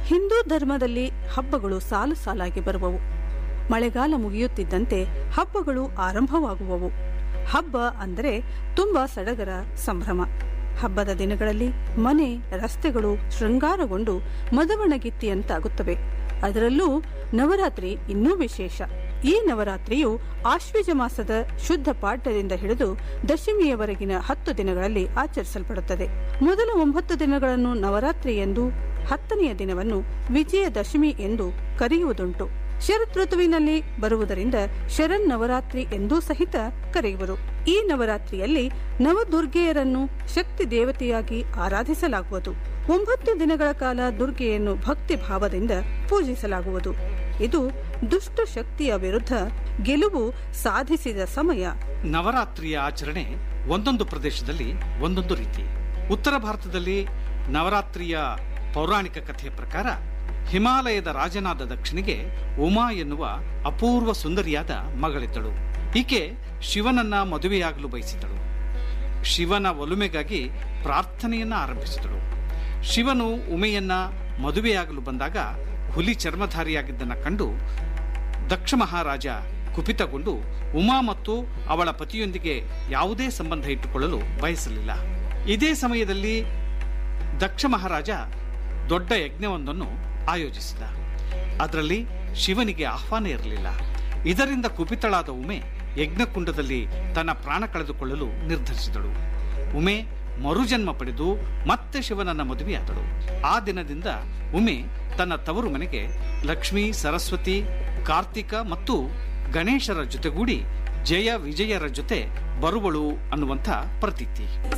ಹಿಂದೂ ಧರ್ಮದಲ್ಲಿ ಹಬ್ಬಗಳು ಸಾಲು ಸಾಲಾಗಿ ಬರುವವು ಮಳೆಗಾಲ ಮುಗಿಯುತ್ತಿದ್ದಂತೆ ಹಬ್ಬಗಳು ಆರಂಭವಾಗುವವು ಹಬ್ಬ ಅಂದರೆ ತುಂಬಾ ಸಡಗರ ಸಂಭ್ರಮ ಹಬ್ಬದ ದಿನಗಳಲ್ಲಿ ಮನೆ ರಸ್ತೆಗಳು ಶೃಂಗಾರಗೊಂಡು ಮದವಣಗಿತ್ತಿಯಂತಾಗುತ್ತವೆ ಅದರಲ್ಲೂ ನವರಾತ್ರಿ ಇನ್ನೂ ವಿಶೇಷ ಈ ನವರಾತ್ರಿಯು ಆಶ್ವೀಜ ಮಾಸದ ಶುದ್ಧ ಪಾಠದಿಂದ ಹಿಡಿದು ದಶಮಿಯವರೆಗಿನ ಹತ್ತು ದಿನಗಳಲ್ಲಿ ಆಚರಿಸಲ್ಪಡುತ್ತದೆ ಮೊದಲ ಒಂಬತ್ತು ದಿನಗಳನ್ನು ನವರಾತ್ರಿ ಎಂದು ಹತ್ತನೆಯ ದಿನವನ್ನು ವಿಜಯದಶಮಿ ಎಂದು ಕರೆಯುವುದುಂಟು ಶರತ್ ಋತುವಿನಲ್ಲಿ ಬರುವುದರಿಂದ ಶರಣ್ ನವರಾತ್ರಿ ಎಂದೂ ಸಹಿತ ಕರೆಯುವರು ಈ ನವರಾತ್ರಿಯಲ್ಲಿ ನವದುರ್ಗೆಯರನ್ನು ಶಕ್ತಿ ದೇವತೆಯಾಗಿ ಆರಾಧಿಸಲಾಗುವುದು ಒಂಬತ್ತು ದಿನಗಳ ಕಾಲ ದುರ್ಗೆಯನ್ನು ಭಕ್ತಿ ಭಾವದಿಂದ ಪೂಜಿಸಲಾಗುವುದು ಇದು ದುಷ್ಟ ಶಕ್ತಿಯ ವಿರುದ್ಧ ಗೆಲುವು ಸಾಧಿಸಿದ ಸಮಯ ನವರಾತ್ರಿಯ ಆಚರಣೆ ಒಂದೊಂದು ಪ್ರದೇಶದಲ್ಲಿ ಒಂದೊಂದು ರೀತಿ ಉತ್ತರ ಭಾರತದಲ್ಲಿ ನವರಾತ್ರಿಯ ಪೌರಾಣಿಕ ಕಥೆಯ ಪ್ರಕಾರ ಹಿಮಾಲಯದ ರಾಜನಾದ ದಕ್ಷಿಣಿಗೆ ಉಮಾ ಎನ್ನುವ ಅಪೂರ್ವ ಸುಂದರಿಯಾದ ಮಗಳಿದ್ದಳು ಈಕೆ ಶಿವನನ್ನ ಮದುವೆಯಾಗಲು ಬಯಸಿದಳು ಶಿವನ ಒಲುಮೆಗಾಗಿ ಪ್ರಾರ್ಥನೆಯನ್ನ ಆರಂಭಿಸಿದಳು ಶಿವನು ಉಮೆಯನ್ನ ಮದುವೆಯಾಗಲು ಬಂದಾಗ ಹುಲಿ ಚರ್ಮಧಾರಿಯಾಗಿದ್ದನ್ನ ಕಂಡು ದಕ್ಷ ಮಹಾರಾಜ ಕುಪಿತಗೊಂಡು ಉಮಾ ಮತ್ತು ಅವಳ ಪತಿಯೊಂದಿಗೆ ಯಾವುದೇ ಸಂಬಂಧ ಇಟ್ಟುಕೊಳ್ಳಲು ಬಯಸಲಿಲ್ಲ ಇದೇ ಸಮಯದಲ್ಲಿ ದಕ್ಷ ಮಹಾರಾಜ ದೊಡ್ಡ ಯಜ್ಞವೊಂದನ್ನು ಆಯೋಜಿಸಿದ ಅದರಲ್ಲಿ ಶಿವನಿಗೆ ಆಹ್ವಾನ ಇರಲಿಲ್ಲ ಇದರಿಂದ ಕುಪಿತಳಾದ ಉಮೆ ಯಜ್ಞಕುಂಡದಲ್ಲಿ ತನ್ನ ಪ್ರಾಣ ಕಳೆದುಕೊಳ್ಳಲು ನಿರ್ಧರಿಸಿದಳು ಉಮೆ ಮರುಜನ್ಮ ಪಡೆದು ಮತ್ತೆ ಶಿವನನ್ನ ಮದುವೆಯಾದಳು ಆ ದಿನದಿಂದ ಉಮೆ ತನ್ನ ತವರು ಮನೆಗೆ ಲಕ್ಷ್ಮೀ ಸರಸ್ವತಿ ಕಾರ್ತಿಕ ಮತ್ತು ಗಣೇಶರ ಜೊತೆಗೂಡಿ ಜಯ ವಿಜಯರ ಜೊತೆ ಬರುವಳು ಅನ್ನುವಂಥ ಪ್ರತೀತಿ